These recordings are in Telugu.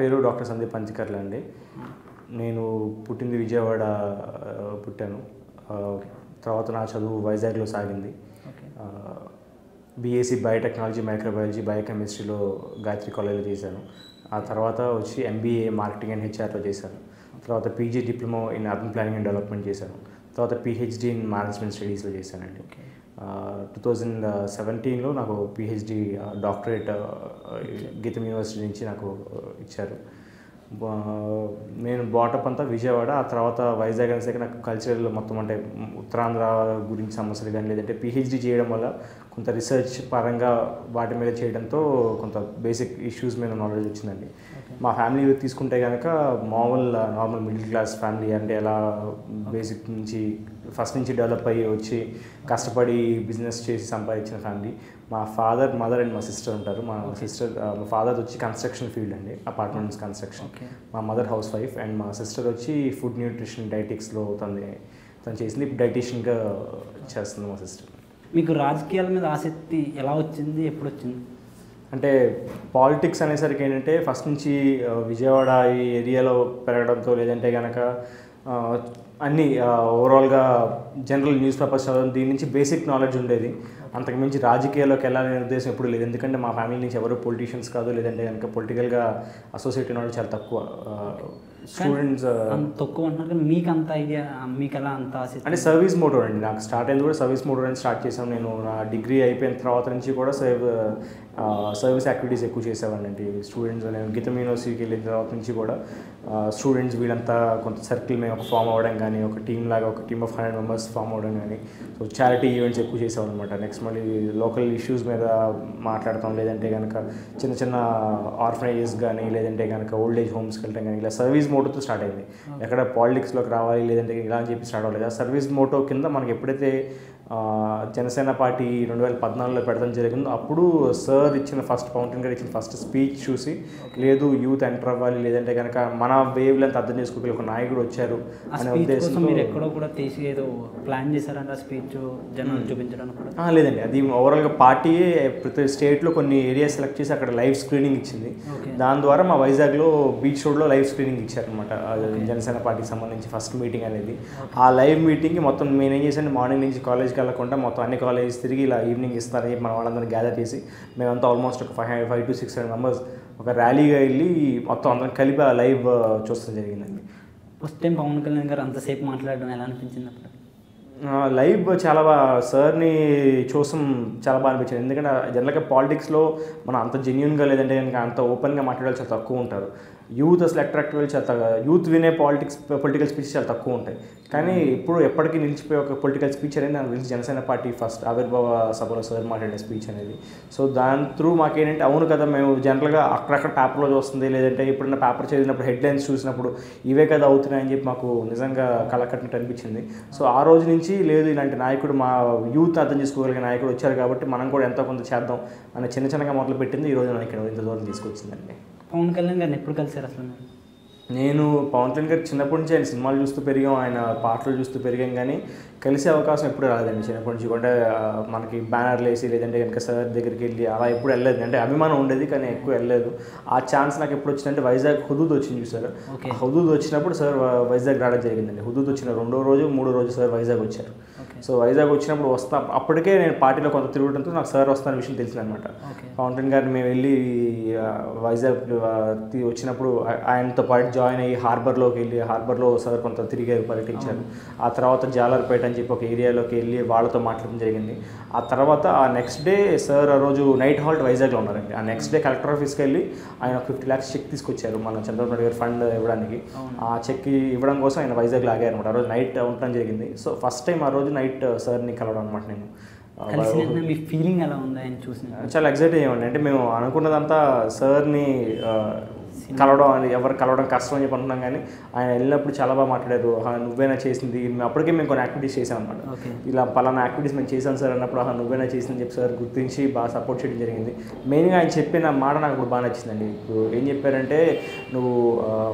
పేరు డాక్టర్ సందీప్ పంచకర్ల అండి నేను పుట్టింది విజయవాడ ఆ, పుట్టాను ఆ, తర్వాత నా చదువు వైజాగ్లో సాగింది ఓకే బీఎస్సీ బయోటెక్నాలజీ మైక్రోబయాలజీ బయోకెమిస్ట్రీలో గాయత్రి కాలేజ్లో చేశాను ఆ తర్వాత వచ్చి ఎంబీఏ మార్కెటింగ్ అండ్ హెచ్ఆర్లో చేశాను తర్వాత PG diploma in urban planning and development చేశాను తర్వాత పిహెచ్డి ఇన్ మేనేజ్మెంట్ స్టడీస్లో చేశానండి ఓకే టూ థౌజండ్ సెవెంటీన్లో నాకు పిహెచ్డి డాక్టరేట్ గీతం యూనివర్సిటీ నుంచి నాకు uh, ఇచ్చారు బా- నేను బాటప్ అంతా విజయవాడ ఆ తర్వాత వైజాగ్ అనేసరికి నాకు కల్చరల్ మొత్తం అంటే ఉత్తరాంధ్ర గురించి సమస్యలు కానీ లేదంటే పిహెచ్డి చేయడం వల్ల కొంత రీసెర్చ్ పరంగా వాటి మీద చేయడంతో కొంత బేసిక్ ఇష్యూస్ మీద నాలెడ్జ్ వచ్చిందండి మా ఫ్యామిలీ తీసుకుంటే కనుక మామూలు నార్మల్ మిడిల్ క్లాస్ ఫ్యామిలీ అంటే ఎలా బేసిక్ నుంచి ఫస్ట్ నుంచి డెవలప్ అయ్యి వచ్చి కష్టపడి బిజినెస్ చేసి సంపాదించిన ఫ్యామిలీ మా ఫాదర్ మదర్ అండ్ మా సిస్టర్ ఉంటారు మా సిస్టర్ మా ఫాదర్ వచ్చి కన్స్ట్రక్షన్ ఫీల్డ్ అండి అపార్ట్మెంట్స్ కన్స్ట్రక్షన్ ఓకే మా మదర్ హౌస్ వైఫ్ అండ్ మా సిస్టర్ వచ్చి ఫుడ్ న్యూట్రిషన్ డైటిక్స్లో తను తను చేసింది ఇప్పుడు డైటీషియన్గా చేస్తుంది మా సిస్టర్ మీకు రాజకీయాల మీద ఆసక్తి ఎలా వచ్చింది ఎప్పుడు వచ్చింది అంటే పాలిటిక్స్ అనేసరికి ఏంటంటే ఫస్ట్ నుంచి ఆ, విజయవాడ ఈ ఏరియాలో పెరగడంతో లేదంటే కనుక ఆ, అన్ని ఓవరాల్గా జనరల్ న్యూస్ పేపర్స్ చదవడం దీని నుంచి బేసిక్ నాలెడ్జ్ ఉండేది అంతకుమించి రాజకీయాల్లోకి వెళ్ళాలనే ఉద్దేశం ఎప్పుడు లేదు ఎందుకంటే మా ఫ్యామిలీ నుంచి ఎవరు పొలిటీషియన్స్ కాదు లేదంటే కనుక పొలిటికల్గా అసోసియేట్ అయిన వాళ్ళు చాలా తక్కువ స్టూడెంట్స్ అంత తక్కువ అంటున్నారు కానీ మీకు అంత ఐడియా మీకు ఎలా అంత ఆసక్తి అంటే సర్వీస్ మోటో అండి నాకు స్టార్ట్ అయింది కూడా సర్వీస్ మోటో అని స్టార్ట్ చేసాను నేను నా డిగ్రీ అయిపోయిన తర్వాత నుంచి కూడా సర్వ్ సర్వీస్ యాక్టివిటీస్ ఎక్కువ చేసేవాడిని అండి స్టూడెంట్స్ నేను గీతం యూనివర్సిటీకి వెళ్ళిన తర్వాత నుంచి కూడా స్టూడెంట్స్ వీళ్ళంతా కొంత సర్కిల్ మేము ఒక ఫామ్ అవ్వడం కానీ ఒక టీమ్ లాగా ఒక team of hundred members form అవ్వడం కానీ సో చారిటీ ఈవెంట్స్ ఎక్కువ చేసేవాడు అనమాట నెక్స్ట్ మళ్ళీ లోకల్ ఇష్యూస్ మీద మాట్లాడతాం లేదంటే కనుక చిన్న చిన్న ఆర్ఫనైజెస్ కానీ లేదంటే కనుక ఓల్డ్ ఏజ్ హోమ్స్కి వెళ్ళటం కానీ ఇలా సర్వీస్ మోటోతో స్టార్ట్ అయింది ఎక్కడ పాలిటిక్స్లోకి రావాలి లేదంటే ఇలా అని చెప్పి స్టార్ట్ అవ్వలేదు ఆ సర్వీస్ మోటో కింద మనకి ఎప్పుడైతే ఆ, జనసేన పార్టీ రెండు వేల పద్నాలుగులో పెడతాం జరిగిందో అప్పుడు సార్ ఇచ్చిన ఫస్ట్ పవన్ గారు ఇచ్చిన ఫస్ట్ స్పీచ్ చూసి లేదు యూత్ ఎంటర్ అవ్వాలి లేదంటే కనుక మన వేవ్ లెంత్ అర్థం చేసుకోగలిగే ఒక నాయకుడు వచ్చారు ఆ అనే స్పీచ్ కోసం ఉద్దేశంతో మీరు ఎక్కడో కూడా తీసి ఏదో ప్లాన్ చేశారంట ఆ స్పీచ్ జనాలు చూపించడానికి కూడా ఆ, లేదండి అది ఓవరాల్గా పార్టీ ప్రతి స్టేట్లో కొన్ని ఏరియాస్ సెలెక్ట్ చేసి అక్కడ లైవ్ స్క్రీనింగ్ ఇచ్చింది ఓకే దాని ద్వారా మా వైజాగ్లో బీచ్ రోడ్లో లైవ్ స్క్రీనింగ్ ఇచ్చారనమాట జనసేన పార్టీకి సంబంధించి ఫస్ట్ మీటింగ్ అనేది ఆ లైవ్ మీటింగ్కి మొత్తం నేను ఏం చేశాను మార్నింగ్ నుంచి కాలేజ్కి వెళ్ళకుండా మొత్తం అన్ని కాలేజెస్ తిరిగి ఇలా ఈవినింగ్ ఇస్తారని చెప్పి మన వాళ్ళందరినీ గ్యాదర్ చేసి మేమంతా ఆల్మోస్ట్ ఒక five five to six hundred members ఒక ర్యాలీగా వెళ్ళి మొత్తం అందరం కలిపి ఆ లైవ్ చూస్తాం జరిగిందండి ఫస్ట్ టైం పవన్ కళ్యాణ్ గారు అంతసేపు మాట్లాడడం ఎలా అనిపించింది అప్పుడు ఆ, లైవ్ చాలా బాగా సార్ని చూసం చాలా బాగా అనిపించింది ఎందుకంటే జనరల్గా పాలిటిక్స్లో మనం అంత జెన్యున్గా లేదంటే కనుక అంత ఓపెన్గా మాట్లాడే చాలా తక్కువ ఉంటారు యూత్ అసలు అట్రాక్టివ్ చాలా తక్కువ యూత్ వినే పాలిటిక్స్ పొలిటికల్ స్పీచ్ చాలా తక్కువ ఉంటాయి కానీ ఇప్పుడు ఎప్పటికీ నిలిచిపోయే ఒక పొలిటికల్ స్పీచ్ అనేది నాకు తెలిసి జనసేన పార్టీ ఫస్ట్ ఆవిర్భావ సభలో సార్ మాట్లాడిన స్పీచ్ అనేది సో దాని త్రూ మాకేంటంటే అవును కదా మేము జనరల్గా అక్కడక్కడ పేపర్లో చూస్తుంది లేదంటే ఎప్పుడైనా పేపర్ చదివినప్పుడు హెడ్లైన్స్ చూసినప్పుడు ఇవే కదా అవుతున్నాయని చెప్పి మాకు నిజంగా కళకట్టినట్టు అనిపించింది సో ఆ రోజు నుంచి లేదు ఇలాంటి నాయకుడు మా యూత్ అర్థం చేసుకోగలిగే నాయకుడు వచ్చారు కాబట్టి మనం కూడా ఎంతో కొంత చేద్దాం అని చిన్న చిన్నగా మొదలు పెట్టింది ఈ రోజు మనకి ఇక్కడ ఇంత దూరం తీసుకొచ్చిందండి పవన్ కళ్యాణ్ గారిని ఎప్పుడు కలిసారు అసలు మీరు నేను పవన్ కళ్యాణ్ గారు చిన్నప్పటి నుంచి ఆయన సినిమాలు చూస్తూ పెరిగాం ఆయన పాటలు చూస్తూ పెరిగాం కానీ కలిసే అవకాశం ఎప్పుడు రాలేదండి చిన్నప్పటి నుంచి కూడా ఆ, మనకి బ్యానర్లు వేసి లేదంటే కనుక సార్ దగ్గరికి వెళ్ళి అలా ఎప్పుడు వెళ్ళలేదు అంటే అభిమానం ఉండేది కానీ ఎక్కువ వెళ్ళలేదు ఆ ఛాన్స్ నాకు ఎప్పుడు వచ్చిందంటే వైజాగ్ హుదూద్ వచ్చింది చూసారు ఓకే ఆ హుదూద్ వచ్చినప్పుడు సార్ వై- వైజాగ్ రావడం జరిగిందండి హుదూద్ వచ్చిన రెండో రోజు మూడో రోజు సార్ వైజాగ్ వచ్చారు ఓకే సో వైజాగ్ వచ్చినప్పుడు వస్తా అప్పటికే నేను పార్టీలో కొంత తిరగడంతో నాకు సార్ వస్తున్న విషయం తెలిసిందనమాట ఓకే పవన్ కళ్యాణ్ గారిని మేము వెళ్ళి ఆ, వైజాగ్ ఆ, తి- వచ్చినప్పుడు ఆ- ఆయనతో పాటు జాయిన్ అయ్యి హార్బర్లోకి వెళ్ళి హార్బర్లో సార్ కొంత తిరిగారు పర్యటించారు ఆ తర్వాత జాలర్పేట అని చెప్పి ఒక ఏరియాలోకి వెళ్ళి వాళ్ళతో మాట్లాడడం జరిగింది ఆ తర్వాత ఆ నెక్స్ట్ డే సార్ ఆ రోజు నైట్ హాల్ట్ వైజాగ్లో ఉన్నారండి ఆ నెక్స్ట్ డే కలెక్టర్ ఆఫీస్కి వెళ్ళి ఆయన ఫిఫ్టీ ల్యాక్స్ చెక్ తీసుకొచ్చారు మన చంద్రబాబు నాయుడు గారు ఫండ్ ఇవ్వడానికి అవును. ఆ చెక్ ఇవ్వడం కోసం ఆయన వైజాగ్లో ఆగారు అనమాట ఆ రోజు నైట్ ఉండడం జరిగింది సో ఫస్ట్ టైం ఆ రోజు నైట్ సార్ని కలవడం అనమాట నేను ఆ, కలిసి వెంటనే మీ ఫీలింగ్ ఎలా ఉంది ఆయన చూసిన చాలా ఎగ్జైట్ అయ్యామండి అంటే మేము అనుకున్నదంతా సార్ని ఆ, కలవడం అని ఎవరు కలవడం కష్టం అని చెప్పి అనుకున్నాం కానీ ఆయన వెళ్ళినప్పుడు చాలా బాగా మాట్లాడారు "ఆహా, నువ్వేనా చేసింది మేము అప్పటికే మేము కొన్ని యాక్టివిటీస్ చేసాం అనమాట ఓకే ఇలా పలానా యాక్టివిటీస్ మేము చేసాం సార్ అన్నప్పుడు ఆహా నువ్వేనా చేసిందని చెప్పి సార్ గుర్తించి బాగా సపోర్ట్ చేయడం జరిగింది మెయిన్గా ఆయన చెప్పిన మాట నాకు ఇప్పుడు బాగా నచ్చిందండి ఇప్పుడు ఏం చెప్పారంటే నువ్వు ఆ,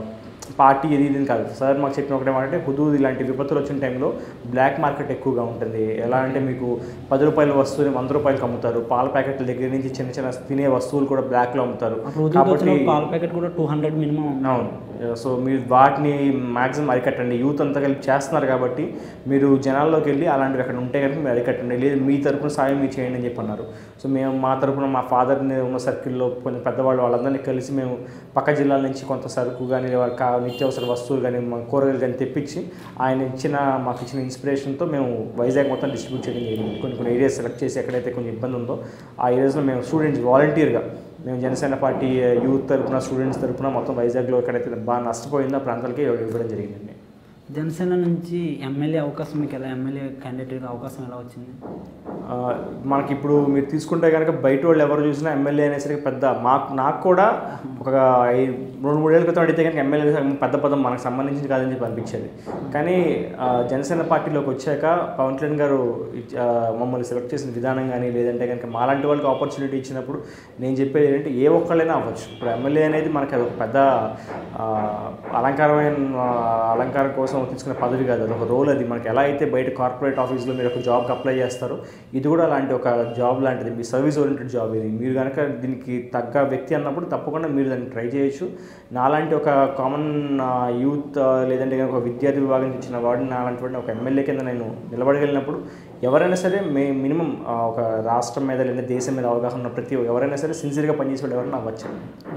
పార్టీ ఇది ఇది అని కాదు సార్ మాకు చెప్పిన ఒకటే మాట అంటే హుదూద్ ఇలాంటి విపత్తులు వచ్చిన టైంలో బ్లాక్ మార్కెట్ ఎక్కువగా ఉంటుంది ఎలా అంటే మీకు పది రూపాయల వస్తువుని వంద రూపాయలకి అమ్ముతారు పాల ప్యాకెట్ల దగ్గర నుంచి చిన్న చిన్న తినే వస్తువులు కూడా బ్లాక్లో అమ్ముతారు అప్పుడు ఉద్యోగం వచ్చిన పాల ప్యాకెట్ కూడా టూ హండ్రెడ్ మినిమం అవును సో మీరు వాటిని మ్యాక్సిమం అరికట్టండి యూత్ అంతా కలిపి చేస్తున్నారు కాబట్టి మీరు జనాల్లోకి వెళ్ళి అలాంటివి అక్కడ ఉంటే కనుక మీరు అరికట్టండి లేదు మీ తరపున సాయం మీరు చేయండి అని చెప్పి అన్నారు సో మేము మా తరపున మా ఫాదర్ని ఉన్న సర్కిల్లో కొంచెం పెద్దవాళ్ళు వాళ్ళందరినీ కలిసి మేము పక్క జిల్లాల నుంచి కొంత సరుకు కానీ వాళ్ళకి కా- నిత్యావసర వస్తువులు కానీ మా కూరగాయలు కానీ తెప్పించి ఆయన ఇచ్చిన మాకు ఇచ్చిన ఇన్స్పిరేషన్తో మేము వైజాగ్ మొత్తం డిస్ట్రిబ్యూట్ చేయడం జరిగింది కొన్ని కొన్ని ఏరియాస్ సెలెక్ట్ చేసి ఎక్కడైతే కొంచెం ఇబ్బంది ఉందో ఆ ఏరియాస్లో మేము స్టూడెంట్స్ వాలంటీర్గా మేము జనసేన పార్టీ యూత్ తరపున స్టూడెంట్స్ తరపున మొత్తం వైజాగ్లో ఎక్కడైతే బాగా నష్టపోయిందో ఆ ప్రాంతాలకి ఇవ్వడం జరిగిందండి జనసేన నుంచి ఎమ్మెల్యే అవకాశం మీకు ఎలా ఎమ్మెల్యే క్యాండిడేట్ అవకాశం ఎలా వచ్చింది ఆ, మనకి ఇప్పుడు మీరు తీసుకుంటే కనుక బయట వాళ్ళు ఎవరు చూసినా ఎమ్మెల్యే అనేసరికి పెద్ద మాకు నాకు కూడా ఒక ఐ- రెండు మూడేళ్ల క్రితం అడిగితే కనుక ఎమ్మెల్యే పెద్ద పదం మనకు సంబంధించింది కాదని చెప్పి అనిపించేది కానీ ఆ, జనసేన పార్టీలోకి వచ్చాక పవన్ కళ్యాణ్ గారు ఇచ్- ఆ, మమ్మల్ని సెలెక్ట్ చేసిన విధానం కానీ లేదంటే కనుక మాలాంటి వాళ్ళకి ఆపర్చునిటీ ఇచ్చినప్పుడు నేను చెప్పేది ఏంటంటే ఏ ఒక్కళ్ళైనా అవ్వచ్చు ఇప్పుడు ఎమ్మెల్యే అనేది మనకి అది ఒక పెద్ద ఆ, అలంకారమైన ఆ, అలంకారం కోసం తీసుకునే పదవి కాదు అది ఒక రోల్ అది మనకి ఎలా అయితే బయట కార్పొరేట్ ఆఫీస్లో మీరు ఒక జాబ్కి అప్లై చేస్తారో ఇది కూడా అలాంటి ఒక జాబ్ లాంటిది మీ సర్వీస్ ఓరియంటెడ్ జాబ్ ఇది మీరు కనుక దీనికి తగ్గ వ్యక్తి అన్నప్పుడు తప్పకుండా మీరు దాన్ని ట్రై చేయొచ్చు నాలాంటి ఒక కామన్ యూత్ లేదంటే కనుక ఒక విద్యార్థి విభాగం ఇచ్చిన వాడిని నాలాంటి వాడిని ఒక ఎమ్మెల్యే కింద నేను నిలబడగలిగినప్పుడు ఎవరైనా సరే మే మినిమం ఒక రాష్ట్రం మీద లేదా దేశం మీద అవగాహన ఉన్న ప్రతి ఎవరైనా సరే సిన్సియర్గా పనిచేసే వాళ్ళు ఎవరైనా అవ్వచ్చు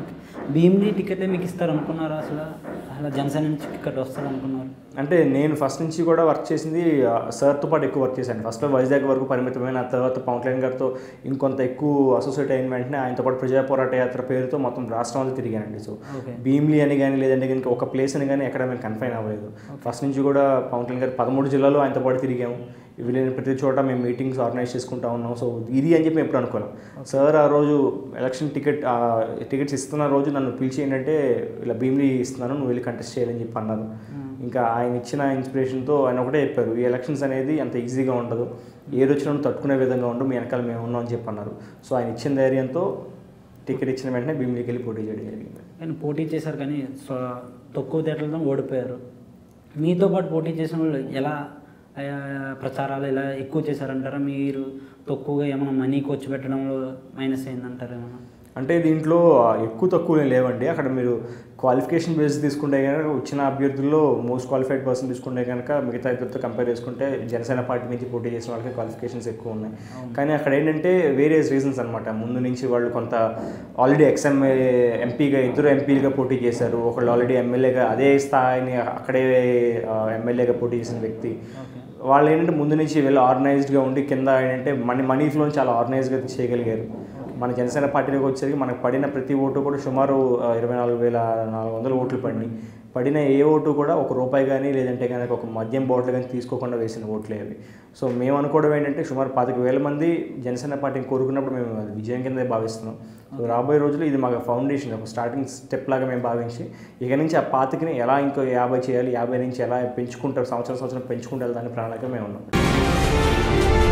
భీమిలీ టికెట్లే మీకు ఇస్తారు అనుకున్నారా అసలు అసలు జనసేన నుంచి టికెట్ వస్తుంది అనుకున్నారు అంటే నేను ఫస్ట్ నుంచి కూడా వర్క్ చేసింది ఆ, సార్తో పాటు ఎక్కువ వర్క్ చేశాను ఫస్ట్లో వైజాగ్ వరకు పరిమితమైన ఆ తర్వాత పవన్ కళ్యాణ్ గారితో ఇంకొంత ఎక్కువ అసోసియేట్ అయిన వెంటనే ఆయనతో పాటు ప్రజా పోరాట యాత్ర పేరుతో మొత్తం రాష్ట్రం అంతా తిరిగానండి సో ఓకే భీమ్లీ అని కానీ లేదంటే కనుక ఒక ప్లేస్ అని కానీ ఎక్కడ మేము కన్ఫైన్ అవ్వలేదు ఫస్ట్ నుంచి కూడా పవన్ కళ్యాణ్ గారు పదమూడు జిల్లాలో ఆయనతో పాటు తిరిగాము వీలైన ప్రతి చోట మేము మీటింగ్స్ ఆర్గనైజ్ చేసుకుంటా ఉన్నాం సో ఇది అని చెప్పి మేము ఎప్పుడు అనుకోలేం సార్ ఆ రోజు ఎలక్షన్ టికెట్ టికెట్స్ ఇస్తున్న రోజు నన్ను పిలిచి ఏంటంటే ఇలా భీమ్లీ ఇస్తున్నాను నువ్వు వెళ్ళి కంటెస్ట్ చేయాలని చెప్పి అన్నారు ఇంకా ఆయన ఇచ్చిన ఇన్స్పిరేషన్తో ఆయన ఒకటే చెప్పారు ఈ ఎలక్షన్స్ అనేది అంత ఈజీగా ఉండదు ఏది వచ్చినా నువ్వు తట్టుకునే విధంగా ఉండు మీ వెనకాల మేము ఉన్నాం అని చెప్పి అన్నారు సో ఆయన ఇచ్చిన ధైర్యంతో టికెట్ ఇచ్చిన వెంటనే భీమ్లీకి వెళ్ళి పోటీ చేయడం జరిగింది కానీ పోటీ చేశారు కానీ సో తక్కువ తేటలతో ఓడిపోయారు మీతో పాటు పోటీ చేసిన వాళ్ళు ఎలా ఆ, ప్రచారాలు ఇలా ఎక్కువ చేశారంటారా మీరు తక్కువగా ఏమైనా మనీ ఖర్చు పెట్టడంలో మైనస్ అయిందంటారా ఏమైనా అంటే దీంట్లో ఎక్కువ తక్కువ ఏం లేవండి అక్కడ మీరు క్వాలిఫికేషన్ బేస్ తీసుకుంటే కనుక వచ్చిన అభ్యర్థుల్లో మోస్ట్ క్వాలిఫైడ్ పర్సన్ తీసుకుంటే కనుక మిగతా ఇద్దరితో కంపేర్ చేసుకుంటే జనసేన పార్టీ నుంచి పోటీ చేసిన వాళ్ళకి క్వాలిఫికేషన్స్ ఎక్కువ ఉన్నాయి కానీ అక్కడ ఏంటంటే వేరియస్ రీజన్స్ అనమాట ముందు నుంచి వాళ్ళు కొంత ఆల్రెడీ ఎక్స్ఎంఏ ఎంపీగా ఇద్దరు ఎంపీలుగా పోటీ చేశారు ఒకళ్ళు ఆల్రెడీ ఎమ్మెల్యేగా అదే స్థాయిని అక్కడే ఎమ్మెల్యేగా పోటీ చేసిన వ్యక్తి ఓకే వాళ్ళు ఏంటంటే ముందు నుంచి వెళ్ళి ఆర్గనైజ్డ్గా ఉండి కింద ఏంటంటే మనీ మనీ ఫ్లోని చాలా ఆర్గనైజ్గా చేయగలిగారు మన జనసేన పార్టీలోకి వచ్చేసరికి మనకు పడిన ప్రతి ఓటు కూడా సుమారు ఆ, ఇరవై నాలుగు వేల నాలుగు వందల ఓట్లు పడినాయి పడిన ఏ ఓటు కూడా ఒక రూపాయి కానీ లేదంటే కనుక ఒక మద్యం బాటిల్ కానీ తీసుకోకుండా వేసిన ఓట్లే అవి సో మేము అనుకోవడం ఏంటంటే సుమారు పాతిక వేల మంది జనసేన పార్టీని కోరుకున్నప్పుడు మేము అది విజయం కిందే భావిస్తున్నాం సో రాబోయే రోజులు ఇది మాకు ఫౌండేషన్ ఒక స్టార్టింగ్ స్టెప్ లాగా మేము భావించి ఇక నుంచి ఆ పాతికని ఎలా ఇంకో యాభై చేయాలి యాభై నుంచి ఎలా పెంచుకుంటారు సంవత్సరం సంవత్సరం పెంచుకుంటూ వెళ్దాని ప్రణాళిక మేము ఉన్నాం